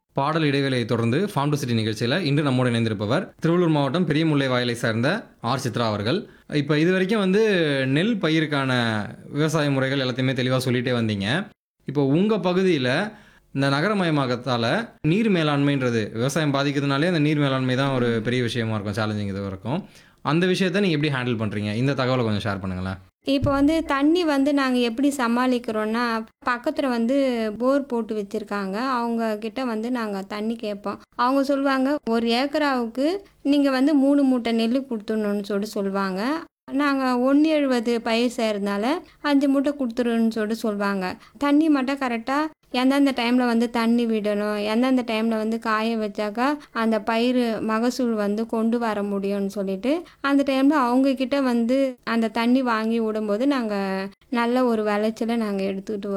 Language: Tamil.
பாடல் இடைவேளையை தொடர்ந்து ஃபார்ம் டு சிட்டி நிகழ்ச்சியில் இன்று நம்மோடு இணைந்திருப்பவர் திருவள்ளூர் மாவட்டம் பெரியமுல்லை வாயிலை சார்ந்த ஆர் சித்ரா அவர்கள் இப்போ இது வரைக்கும் வந்து நெல் பயிருக்கான விவசாய முறைகள் எல்லாத்தையுமே தெளிவாக சொல்லிட்டே வந்தீங்க இப்போ உங்கள் பகுதியில் இந்த நகரமயமாக்கத்தால் நீர் மேலாண்மைன்றது விவசாயம் பாதிக்கிறதுனாலே அந்த நீர் மேலாண்மை தான் ஒரு பெரிய விஷயமா இருக்கும் சேலஞ்சிங் இது வரைக்கும் அந்த விஷயத்தை நீங்கள் எப்படி ஹேண்டில் பண்ணுறீங்க இந்த தகவலை கொஞ்சம் ஷேர் பண்ணுங்களேன் இப்போ வந்து தண்ணி வந்து நாங்கள் எப்படி சமாளிக்கிறோன்னா பக்கத்தில் வந்து போர் போட்டு வச்சுருக்காங்க அவங்க கிட்ட வந்து நாங்கள் தண்ணி கேட்போம் அவங்க சொல்லுவாங்க ஒரு ஏக்கராவுக்கு நீங்கள் வந்து மூணு மூட்டை நெல் கொடுத்துடணும்னு சொல்லிட்டு சொல்லுவாங்க நாங்கள் ஒன்று எழுபது பயிர் செய்கிறதுனால அஞ்சு மூட்டை கொடுத்துருன்னு சொல்லிட்டு சொல்லுவாங்க தண்ணி மட்டும் கரெக்டாக எந்தெந்த டைமில் வந்து தண்ணி விடணும் எந்தெந்த டைமில் வந்து காய வச்சாக்கா அந்த பயிர் மகசூல் வந்து கொண்டு வர முடியும்னு சொல்லிட்டு அந்த டைமில் அவங்கக்கிட்ட வந்து அந்த தண்ணி வாங்கி விடும்போது நாங்கள் நல்ல ஒரு விளைச்சலை நாங்கள் எடுத்துக்கிட்டு